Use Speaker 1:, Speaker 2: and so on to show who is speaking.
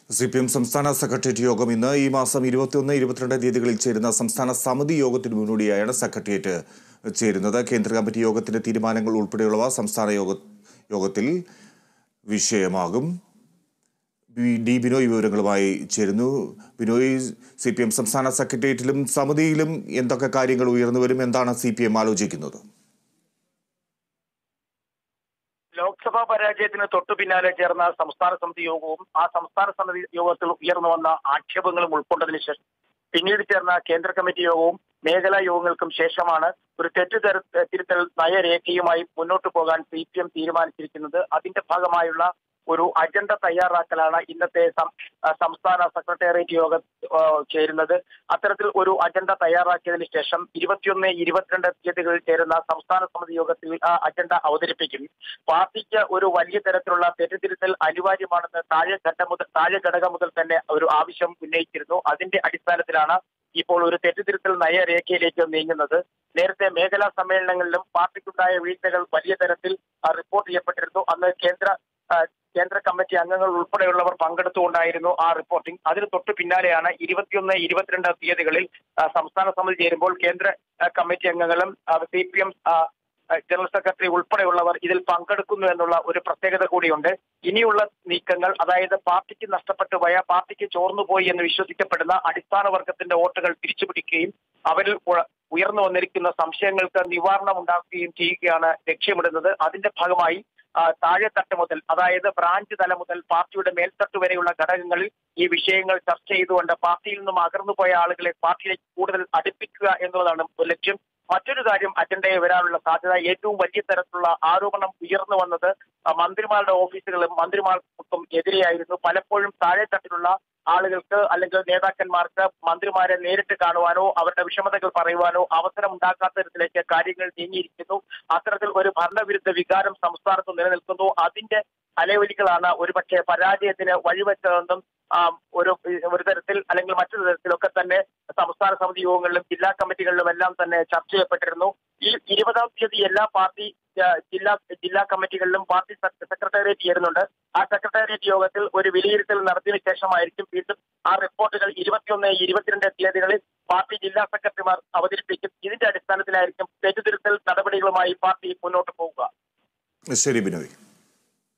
Speaker 1: C P എം സംസ്ഥാന secretariat യോഗം ഇന്ന് ഈ മാസം ഇരുപത്തിയൊന്ന് ഇരുപത്തിരണ്ട് തീയതികളിൽ ചേരുന്ന സംസ്ഥാന സമിതി യോഗത്തിന് മുന്നോടിയായാണ് സെക്രട്ടേറിയറ്റ് ചേരുന്നത് കേന്ദ്ര കമ്മിറ്റി യോഗത്തിന്റെ തീരുമാനങ്ങൾ ഉൾപ്പെടെയുള്ളവ സംസ്ഥാന യോഗ യോഗത്തിൽ വിഷയമാകും ബി- ഡി ബിനോയ് വിവരങ്ങളുമായി ചേരുന്നു ബിനോയ് സി പി എം സംസ്ഥാന സെക്രട്ടേറിയറ്റിലും സമിതിയിലും എന്തൊക്കെ കാര്യങ്ങൾ ഉയർന്നു വരും എന്താണ് സി പി എം ആലോചിക്കുന്നത്
Speaker 2: ലോക്സഭാ പരാജയത്തിന് തൊട്ടു പിന്നാലെ ചേർന്ന സംസ്ഥാന സമിതി യോഗവും ആ സംസ്ഥാന സമിതി യോഗത്തിൽ ഉയർന്നു വന്ന ആക്ഷേപങ്ങളും ഉൾക്കൊണ്ടതിന് ശേഷം പിന്നീട് ചേർന്ന കേന്ദ്ര കമ്മിറ്റി യോഗവും മേഖലാ യോഗങ്ങൾക്കും ശേഷമാണ് ഒരു തെറ്റുതര തിരുത്തൽ നയരേഖയുമായി മുന്നോട്ട് പോകാൻ സി പി എം തീരുമാനിച്ചിരിക്കുന്നത് അതിന്റെ ഭാഗമായുള്ള ഒരു അജണ്ട തയ്യാറാക്കലാണ് ഇന്നത്തെ സം- ആ, സംസ്ഥാന സെക്രട്ടേറിയറ്റ് യോഗം ആ, ചേരുന്നത് അത്തരത്തിൽ ഒരു അജണ്ട തയ്യാറാക്കിയതിന് ശേഷം ഇരുപത്തിയൊന്ന് ഇരുപത്തിരണ്ട് തീയതികളിൽ ചേരുന്ന സംസ്ഥാന സമിതി യോഗത്തിൽ ആ അജണ്ട അവതരിപ്പിക്കും പാർട്ടിക്ക് ഒരു വലിയ തരത്തിലുള്ള തെറ്റുതിരുത്തൽ അനിവാര്യമാണെന്ന് താഴെ ഘട്ടം മുതൽ താഴെ ഘടകം മുതൽ തന്നെ ഒരു ആവശ്യം ഉന്നയിച്ചിരുന്നു അതിന്റെ അടിസ്ഥാനത്തിലാണ് ഇപ്പോൾ ഒരു തെറ്റുതിരുത്തൽ നയരേഖയിലേക്ക് നീങ്ങുന്നത് നേരത്തെ മേഖലാ സമ്മേളനങ്ങളിലും പാർട്ടിക്കുണ്ടായ വീഴ്ചകൾ വലിയ തരത്തിൽ ആ, റിപ്പോർട്ട് ചെയ്യപ്പെട്ടിരുന്നു അന്ന് കേന്ദ്ര ആ, കേന്ദ്ര കമ്മിറ്റി അംഗങ്ങൾ ഉൾപ്പെടെയുള്ളവർ പങ്കെടുത്തുകൊണ്ടായിരുന്നു ആ റിപ്പോർട്ടിംഗ് അതിന് തൊട്ട് പിന്നാലെയാണ് ഇരുപത്തിയൊന്ന് ഇരുപത്തിരണ്ട് തീയതികളിൽ ആ, സംസ്ഥാന സമിതി ചേരുമ്പോൾ കേന്ദ്ര ആ, കമ്മിറ്റി അംഗങ്ങളും C P M general secretary ഉൾപ്പെടെയുള്ളവർ ഇതിൽ പങ്കെടുക്കുന്നു എന്നുള്ള ഒരു പ്രത്യേകത കൂടിയുണ്ട് ഇനിയുള്ള നീക്കങ്ങൾ അതായത് പാർട്ടിക്ക് നഷ്ടപ്പെട്ടു പോയ പാർട്ടിക്ക് ചോർന്നുപോയി എന്ന് വിശ്വസിക്കപ്പെടുന്ന അടിസ്ഥാന വർഗത്തിന്റെ വോട്ടുകൾ തിരിച്ചുപിടിക്കുകയും അവരിൽ ഉ- ഉയർന്നു വന്നിരിക്കുന്ന സംശയങ്ങൾക്ക് നിവാരണം ഉണ്ടാക്കുകയും ചെയ്യുകയാണ് ലക്ഷ്യമിടുന്നത് അതിന്റെ ഭാഗമായി ആ, താഴെത്തട്ട് മുതൽ അതായത് ബ്രാഞ്ച് തലം മുതൽ പാർട്ടിയുടെ മേൽത്തട്ട് വരെയുള്ള ഘടകങ്ങളിൽ ഈ വിഷയങ്ങൾ ചർച്ച ചെയ്തുകൊണ്ട് പാർട്ടിയിൽ നിന്നും അകർന്നു പോയ ആളുകളെ പാർട്ടിയിലേക്ക് കൂടുതൽ അടുപ്പിക്കുക എന്നുള്ളതാണ് ഒരു ലക്ഷ്യം മറ്റൊരു കാര്യം അജണ്ടയിൽ വരാനുള്ള സാധ്യത ഏറ്റവും വലിയ തരത്തിലുള്ള ആരോപണം ഉയർന്നു വന്നത് ആ, മന്ത്രിമാരുടെ ഓഫീസുകളും മന്ത്രിമാർക്കും എതിരെയായിരുന്നു പലപ്പോഴും താഴെത്തട്ടിലുള്ള ആളുകൾക്ക് അല്ലെങ്കിൽ നേതാക്കന്മാർക്ക് മന്ത്രിമാരെ നേരിട്ട് കാണുവാനോ അവരുടെ വിഷമതകൾ പറയുവാനോ അവസരം ഉണ്ടാക്കാത്ത തരത്തിലേക്ക് കാര്യങ്ങൾ നീങ്ങിയിരിക്കുന്നു അത്തരത്തിൽ ഒരു ഭരണവിരുദ്ധ വികാരം സംസ്ഥാനത്ത് നിലനിൽക്കുന്നു അതിന്റെ അലയൊലികളാണ് ഒരുപക്ഷെ പരാജയത്തിന് വഴിവെച്ചതെന്നും ആ, ഒരു ഒരു തരത്തിൽ അല്ലെങ്കിൽ മറ്റൊരു തരത്തിലൊക്കെ തന്നെ സംസ്ഥാന സമിതി യോഗങ്ങളിലും ജില്ലാ കമ്മിറ്റികളിലും എല്ലാം തന്നെ ചർച്ച ചെയ്യപ്പെട്ടിരുന്നു ഈ ഇരുപതാം തീയതി എല്ലാ പാർട്ടി ആ, ജില്ലാ ജില്ലാ കമ്മിറ്റികളിലും പാർട്ടി സെക്ര- സെക്രട്ടേറിയറ്റ് ചേരുന്നുണ്ട് ആ സെക്രട്ടേറിയറ്റ് യോഗത്തിൽ ഒരു വിലയിരുത്തൽ നടത്തിയതിനു ശേഷമായിരിക്കും വീണ്ടും ആ റിപ്പോർട്ടുകൾ ഇരുപത്തിയൊന്ന് ഇരുപത്തിരണ്ട് തീയതികളിൽ പാർട്ടി ജില്ലാ സെക്രട്ടറിമാർ അവതരിപ്പിക്കും ഇതിന്റെ അടിസ്ഥാനത്തിലായിരിക്കും തെറ്റുതിരുത്തൽ നടപടികളുമായി പാർട്ടി മുന്നോട്ട് പോവുക
Speaker 1: ശരി ബിനോയ്